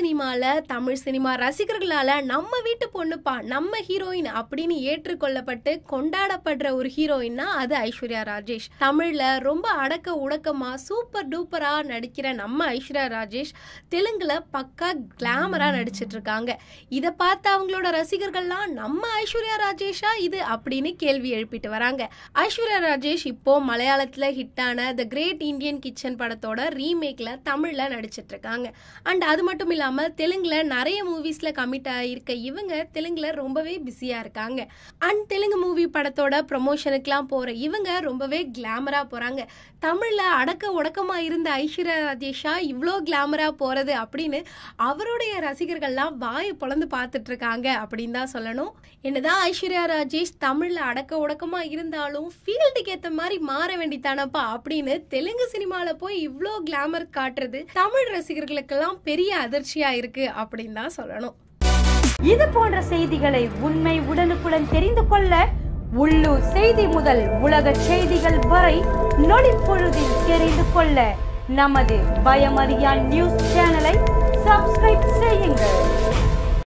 சினிமால தமிழ் சினிமா ரசிகர்களால நம்ம வீட்டு பொண்ணுப்பா நம்ம ஹீரோயின் அப்படின்னு ஏற்றுக்கொள்ளப்பட்டு கொண்டாடப்படுற ஒரு ஹீரோயின்னா அது ஐஸ்வர்யா ராஜேஷ் தமிழ்ல ரொம்ப அடக்க உடக்கமா சூப்பர் டூப்பரா நடிக்கிற நம்ம ஐஸ்வர்யா ராஜேஷ் தெலுங்குல பக்கா கிளாமரா நடிச்சிட்டு இருக்காங்க இதை பார்த்து அவங்களோட ரசிகர்கள்லாம் நம்ம ஐஸ்வர்யா ராஜேஷா இது அப்படின்னு கேள்வி எழுப்பிட்டு வராங்க ஐஸ்வர்யா ராஜேஷ் இப்போ மலையாளத்துல ஹிட்டான த கிரேட் இந்தியன் கிச்சன் படத்தோட ரீமேக்ல தமிழ்ல நடிச்சிட்டு இருக்காங்க அண்ட் அது மட்டும் இல்லாம தெலுங்குல நிறைய மூவிஸ்ல கமிட் ஆயிருக்க இவங்க தெலுங்குல ரொம்பவே பிஸியா இருக்காங்க அண்ட் தெலுங்கு மூவி படத்தோட ப்ரொமோஷனுக்குலாம் போற இவங்க ரொம்பவே கிளாமரா போறாங்க தமிழ்ல அடக்க உடக்கமா இருந்த ஐஸ்வர்யா ராஜேஷா இவ்வளோ கிளாமரா போறது அப்படின்னு அவருடைய ரசிகர்கள்லாம் வாயை பொளந்து பார்த்துட்டு இருக்காங்க அப்படின்னு தான் சொல்லணும் என்னதான் ஐஸ்வர்யா ராஜேஷ் தமிழ்ல அடக்க உடக்கமா இருந்தாலும் ஃபீல்டுக்கு ஏத்த மாதிரி மாற வேண்டித்தானப்பா அப்படின்னு தெலுங்கு சினிமால போய் இவ்வளோ கிளாமர் காட்டுறது தமிழ் ரசிகர்களுக்கெல்லாம் பெரிய அதிர்ச்சியா இருக்கு அப்படின்னு தான் சொல்லணும் இது போன்ற செய்திகளை உண்மை உடனுக்குடன் தெரிந்து கொள்ள உள்ளூர் செய்தி முதல் உலக செய்திகள் வரை நொடிப்பொழுதில் தெரிந்து கொள்ள நமது பயமறியான் நியூஸ் சேனலை சப்ஸ்கிரைப் செய்யுங்கள்